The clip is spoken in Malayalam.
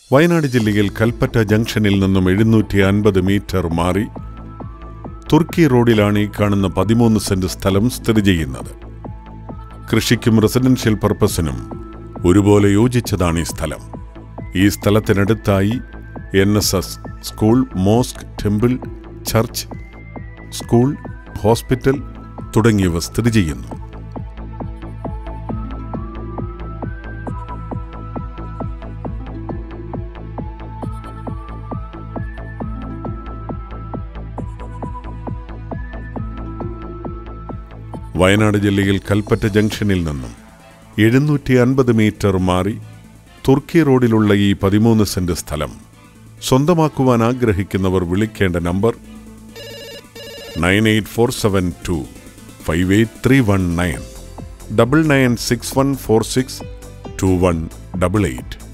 വയനാട് ജില്ലയിൽ കൽപ്പറ്റ ജംഗ്ഷനിൽ നിന്നും എഴുന്നൂറ്റി അൻപത് മീറ്റർ മാറി തുർക്കി റോഡിലാണ് ഈ കാണുന്ന പതിമൂന്ന് സെന്റ് സ്ഥലം സ്ഥിതി ചെയ്യുന്നത് കൃഷിക്കും റെസിഡൻഷ്യൽ പർപ്പസിനും ഒരുപോലെ യോജിച്ചതാണ് ഈ സ്ഥലം ഈ സ്ഥലത്തിനടുത്തായി N S S school mosque temple church school hospital തുടങ്ങിയവ സ്ഥിതി ചെയ്യുന്നു വയനാട് ജില്ലയിൽ കൽപ്പറ്റ ജംഗ്ഷനിൽ നിന്നും എഴുന്നൂറ്റി അൻപത് മീറ്റർ മാറി തുർക്കി റോഡിലുള്ള ഈ പതിമൂന്ന് സെന്റ് സ്ഥലം സ്വന്തമാക്കുവാൻ ആഗ്രഹിക്കുന്നവർ വിളിക്കേണ്ട number nine eight four seven two five eight three one nine double nine six one four six two one double eight